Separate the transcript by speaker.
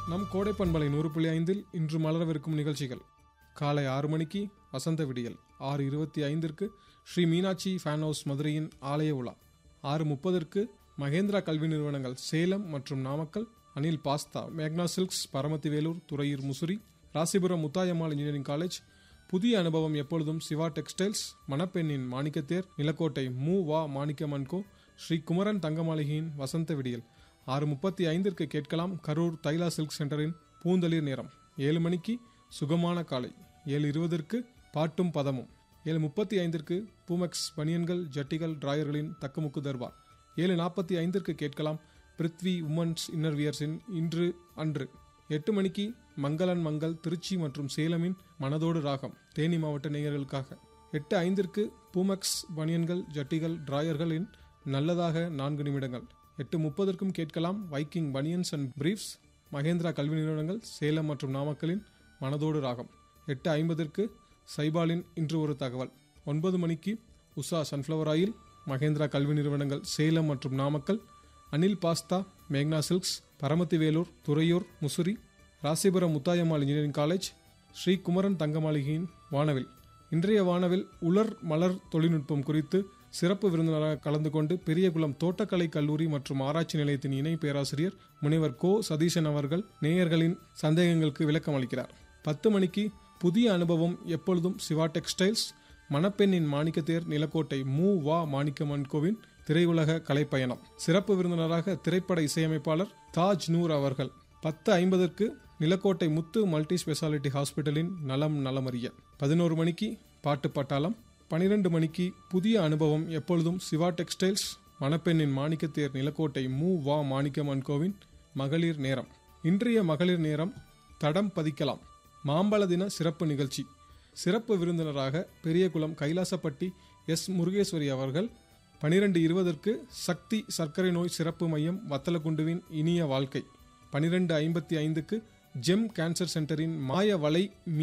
Speaker 1: நம் கோடை பண்பலை நூறு புள்ளி ஐந்தில் இன்று மலரவிருக்கும் நிகழ்ச்சிகள் காலை ஆறு மணிக்கு வசந்த விடியல் ஆறு இருபத்தி ஐந்திற்கு ஸ்ரீ மீனாட்சி ஃபேன் ஹவுஸ் மதுரையின் ஆலய உலா ஆறு முப்பதற்கு மகேந்திரா கல்வி நிறுவனங்கள் சேலம் மற்றும் Namakkal Anil pasta Megna silks Paramathi Velur Thuraiyur Musiri Rasipuram Muthayammal engineering college புதிய அனுபவம் எப்பொழுதும் சிவா டெக்ஸ்டைல்ஸ் மணப்பெண்ணின் மாணிக்கத்தேர் நிலக்கோட்டை மு வா மாணிக்கமன்கோ ஸ்ரீ குமரன் தங்கமாளிகையின் வசந்த விடியல் ஆறு முப்பத்தி ஐந்திற்கு கேட்கலாம் கரூர் தைலா சில்க் சென்டரின் பூந்தளிர் நேரம் ஏழு மணிக்கு சுகமான காலை ஏழு இருபதற்கு பாட்டும் பதமும் ஏழு முப்பத்தி ஐந்திற்கு பூமெக்ஸ் பனியன்கள் ஜட்டிகள் டிராயர்களின் தக்குமுக்கு தர்பார் ஏழு நாற்பத்தி ஐந்திற்கு கேட்கலாம் பிருத்வி உமன்ஸ் இன்னர்வியர்ஸின் இன்று அன்று எட்டு மணிக்கு மங்களன் மங்கள் திருச்சி மற்றும் சேலமின் மனதோடு ராகம் தேனி மாவட்ட நேயர்களுக்காக எட்டு ஐந்திற்கு பூமெக்ஸ் பனியன்கள் ஜட்டிகள் டிராயர்களின் நல்லதாக நான்கு நிமிடங்கள் எட்டு முப்பதற்கும் கேட்கலாம் Viking banians and briefs Mahendra கல்வி நிறுவனங்கள் சேலம் மற்றும் நாமக்கலின் மனதோடு ராகம் எட்டு ஐம்பதற்கு சைபாலின் இன்று ஒரு தகவல் ஒன்பது மணிக்கு உஷா சன்ஃப்ளவர் ஆயில் மகேந்திரா கல்வி நிறுவனங்கள் சேலம் மற்றும் Namakkal Anil pasta Megna silks Paramathi Velur Thuraiyur Musiri Rasipuram Muthayammal engineering college Sri Kumaran தங்கமாளிகையின் வானவில் இன்றைய வானவில் உலர் மலர் தொழில்நுட்பம் குறித்து சிறப்பு விருந்தினராக கலந்து கொண்டு பெரியகுளம் தோட்டக்கலை கல்லூரி மற்றும் ஆராய்ச்சி நிலையத்தின் இணை பேராசிரியர் முனைவர் கோ சதீஷன் அவர்கள் நேயர்களின் சந்தேகங்களுக்கு விளக்கம் அளிக்கிறார் பத்து மணிக்கு புதிய அனுபவம் எப்பொழுதும் சிவா டெக்ஸ்டைல்ஸ் மணப்பெண்ணின் மாணிக்கத்தேர் நிலக்கோட்டை மு வா மாணிக்க மன்கோவின் திரையுலக கலைப்பயணம் சிறப்பு விருந்தினராக திரைப்பட இசையமைப்பாளர் தாஜ் நூர் அவர்கள் பத்து ஐம்பதற்கு நிலக்கோட்டை முத்து மல்டி ஸ்பெஷாலிட்டி ஹாஸ்பிட்டலின் நலம் நலமறிய பதினோரு மணிக்கு பாட்டு பட்டாளம் பனிரெண்டு மணிக்கு புதிய அனுபவம் எப்பொழுதும் சிவா டெக்ஸ்டைல்ஸ் மணப்பெண்ணின் மாணிக்கத்தேர் நிலக்கோட்டை மு வா மாணிக்க மன்கோவின் மகளிர் நேரம் இன்றைய மகளிர் நேரம் தடம் பதிக்கலாம் மாம்பழ தின சிறப்பு நிகழ்ச்சி சிறப்பு விருந்தினராக பெரியகுளம் கைலாசப்பட்டி எஸ் முருகேஸ்வரி அவர்கள் பனிரெண்டு இருபதற்கு சக்தி சர்க்கரை நோய் சிறப்பு மையம் வத்தலகுண்டுவின் இனிய வாழ்க்கை பனிரெண்டு ஐம்பத்தி ஐந்துக்கு ஜெம் கேன்சர் சென்டரின் மாய வலை